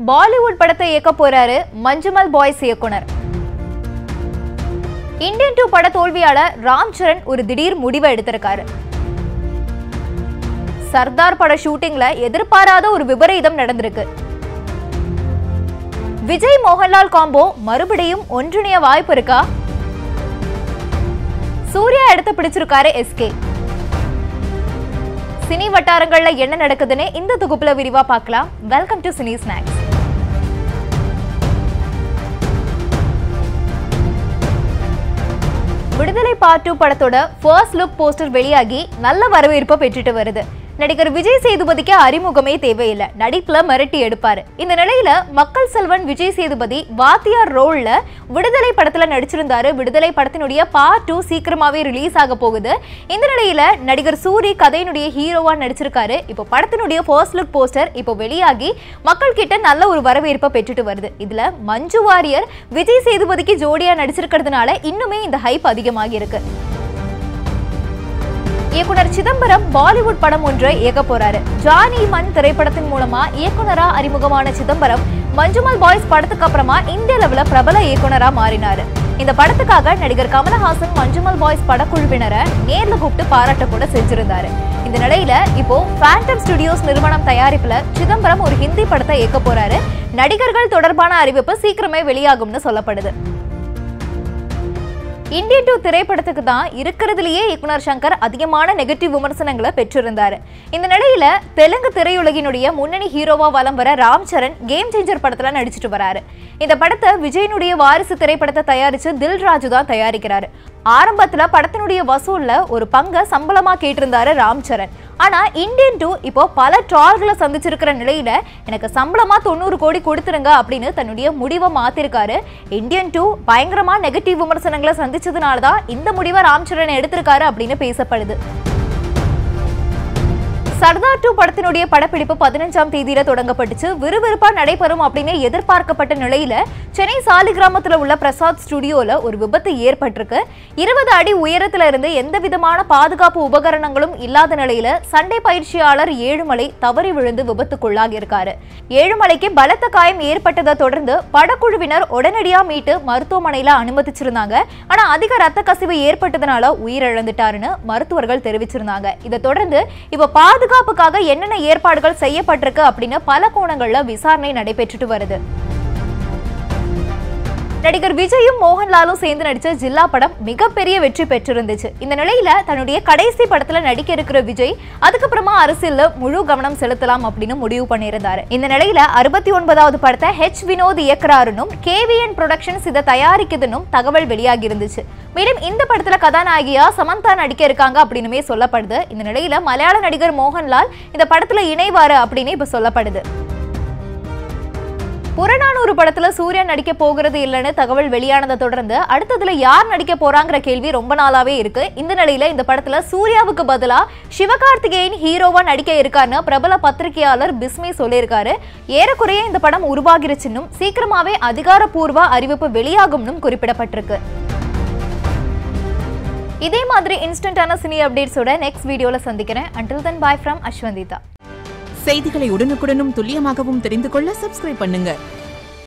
பாலிவுட் படத்தை இயக்க போறாரு மஞ்சுமல் பாய்ஸ் இயக்குனர் இந்தியன் டூ பட தோல்வியால ராம் சரண் ஒரு திடீர் முடிவை எடுத்திருக்காரு சர்தார் பட ஷூட்டிங்ல எதிர்பாராத ஒரு விபரீதம் நடந்திருக்கு விஜய் மோகன்லால் காம்போ மறுபடியும் ஒன்றிணைய வாய்ப்பு இருக்கா சூர்யா இடத்த பிடிச்சிருக்காரு எஸ்கே சினி வட்டாரங்கள்ல என்ன நடக்குதுன்னு இந்த தொகுப்புல விரிவா பார்க்கலாம் welcome to cine snacks Viduthalai part two படத்தோட ஃபர்ஸ்ட் லுக் போஸ்டர் வெளியாகி நல்ல வரவேற்பை பெற்றுட்டு வருது நடிகர் விஜய் சேதுபதிக்கு அறிமுகமே தேவையில்லை நடிப்புல மிரட்டி எடுப்பாரு இந்த நிலையில மக்கள் செல்வன் விஜய் சேதுபதி வாத்தியார் ரோல்ல விடுதலை படத்துல நடிச்சிருந்தாரு விடுதலை படத்தினுடைய பார்ட் டூ சீக்கிரமாவே ரிலீஸ் ஆக போகுது இந்த நிலையில நடிகர் சூரி கதையினுடைய ஹீரோவா நடிச்சிருக்காரு இப்போ படத்தினுடைய ஃபர்ஸ்ட் லுக் போஸ்டர் இப்போ வெளியாகி மக்கள் கிட்ட நல்ல ஒரு வரவேற்பை பெற்றுட்டு வருது இதுல மஞ்சு வாரியர் விஜய் சேதுபதிக்கு ஜோடியா நடிச்சிருக்கிறதுனால இன்னுமே இந்த ஹைப் அதிகமாகி இருக்கு இயக்குனர் சிதம்பரம் பாலிவுட் படம் ஒன்றை இயக்க போறாரு ஜானி மன் திரைப்படத்தின் மூலமா இயக்குனரா அறிமுகமான சிதம்பரம் மஞ்சுமல் பாய்ஸ் படத்துக்கு அப்புறமா இந்திய அளவுல பிரபல இயக்குனரா மாறினாரு இந்த படத்துக்காக நடிகர் கமலஹாசன் மஞ்சுமல் பாய்ஸ் படக்குழுவினரை நேர்ல கூப்பிட்டு பாராட்ட கூட செஞ்சிருந்தாரு இந்த நிலையில இப்போ ஃபேண்டம் ஸ்டுடியோஸ் நிறுவனம் தயாரிப்புல சிதம்பரம் ஒரு ஹிந்தி படத்தை இயக்க போறாரு நடிகர்கள் தொடர்பான அறிவிப்பு சீக்கிரமே வெளியாகும்னு சொல்லப்படுது இந்தியன் டூ திரைப்படத்துக்கு தான் இருக்கிறதுலயே இயக்குனர் சங்கர் அதிகமான நெகட்டிவ் விமர்சனங்களை பெற்றிருந்தாரு இந்த நிலையில தெலுங்கு திரையுலகினுடைய முன்னணி ஹீரோவா வலம் வர ராம் சரண் கேம் சேஞ்சர் படத்துல நடிச்சிட்டு வராரு இந்த படத்தை விஜயனுடைய வாரிசு திரைப்படத்தை தயாரிச்சு தில்ராஜு தான் தயாரிக்கிறாரு ஆரம்பத்துல படத்தினுடைய வசூல்ல ஒரு பங்கை சம்பளமா கேட்டிருந்தாரு ராம் சரண் ஆனா இந்தியன் டூ இப்போ பல ட்ரால்களை சந்திச்சிருக்கிற நிலையில எனக்கு சம்பளமா தொண்ணூறு கோடி கொடுத்துருங்க அப்படின்னு தன்னுடைய முடிவை மாத்திருக்காரு இந்தியன் டூ பயங்கரமா நெகட்டிவ் விமர்சனங்களை சந்திச்சதுனால தான் இந்த முடிவை ராம் சரண் எடுத்திருக்காரு அப்படின்னு பேசப்படுது சர்தார் டூ படத்தினுடைய படப்பிடிப்பு பதினஞ்சாம் தேதியில தொடங்கப்பட்டுச்சு விறுவிறுப்பா நடைபெறும் அப்படின்னு எதிர்பார்க்கப்பட்ட நிலையில சென்னை சாலிகிராமத்துல உள்ள பிரசாத் ஸ்டுடியோல ஒரு விபத்து ஏற்பட்டிருக்கு இருபது அடி உயரத்துல இருந்து எந்த விதமான பாதுகாப்பு உபகரணங்களும் இல்லாத நிலையில சண்டை பயிற்சியாளர் ஏழுமலை தவறி விழுந்து விபத்துக்குள்ளாகி இருக்காரு ஏழுமலைக்கு பலத்த காயம் ஏற்பட்டதை தொடர்ந்து படக்குழுவினர் உடனடியா மீட்டு மருத்துவமனையில அனுமதிச்சிருந்தாங்க ஆனா அதிக ரத்த கசிவு ஏற்பட்டதுனால உயிரிழந்துட்டாருன்னு மருத்துவர்கள் தெரிவிச்சிருந்தாங்க இதை தொடர்ந்து இப்ப பாதுகாப்புக்காக என்னென்ன ஏற்பாடுகள் செய்யப்பட்டிருக்கு அப்படின்னு பல கோணங்கள்ல விசாரணை நடைபெற்றுட்டு வருது நடிகர் விஜயும் மோகன்லாலும் சேர்ந்து நடிச்ச ஜில்லா படம் மிகப்பெரிய வெற்றி பெற்றிருந்துச்சு இந்த நிலையில தன்னுடைய கடைசி படத்துல நடிக்க இருக்கிற விஜய் அதுக்கப்புறமா அரசியல்ல முழு கவனம் செலுத்தலாம் அப்படின்னு முடிவு பண்ணியிருந்தாரு இந்த நிலையில அறுபத்தி ஒன்பதாவது படத்தை ஹெச் வினோத் இயக்குறாருன்னும் கேவிஎன் ப்ரொடக்ஷன்ஸ் இதை தயாரிக்குதுன்னும் தகவல் வெளியாகி இருந்துச்சு மேலும் இந்த படத்துல கதாநாயகியா சமந்தா நடிக்க இருக்காங்க அப்படின்னுமே சொல்லப்படுது இந்த நிலையில மலையாள நடிகர் மோகன்லால் இந்த படத்துல இணைவாரு அப்படின்னு இப்ப சொல்லப்படுது புறநானூறு படத்துல சூர்யா நடிக்க போகிறது இல்லைன்னு தகவல் வெளியானதை தொடர்ந்து அடுத்ததுல யார் நடிக்க போறாங்கிற கேள்வி ரொம்ப நாளாவே இருக்கு இந்த நிலையில இந்த படத்துல சூர்யாவுக்கு பதிலா சிவகார்த்திகேயன் ஹீரோவா நடிக்க இருக்காருன்னு பிரபல பத்திரிகையாளர் பிஸ்மி சொல்லியிருக்காரு ஏறக்குறைய இந்த படம் உருவாகிருச்சுன்னும் சீக்கிரமாவே அதிகாரப்பூர்வ அறிவிப்பு வெளியாகும்னும் குறிப்பிடப்பட்டிருக்கு இதே மாதிரி இன்ஸ்டன்டான சினி அப்டேட்ஸோட நெக்ஸ்ட் வீடியோல சந்திக்கிறேன் அண்டில் தென் பாய் ஃப்ரம் அஸ்வந்திதா செய்திகளை உடனுக்குடனும் துல்லியமாகவும் தெரிந்து கொள்ள சப்ஸ்கிரைப் பண்ணுங்க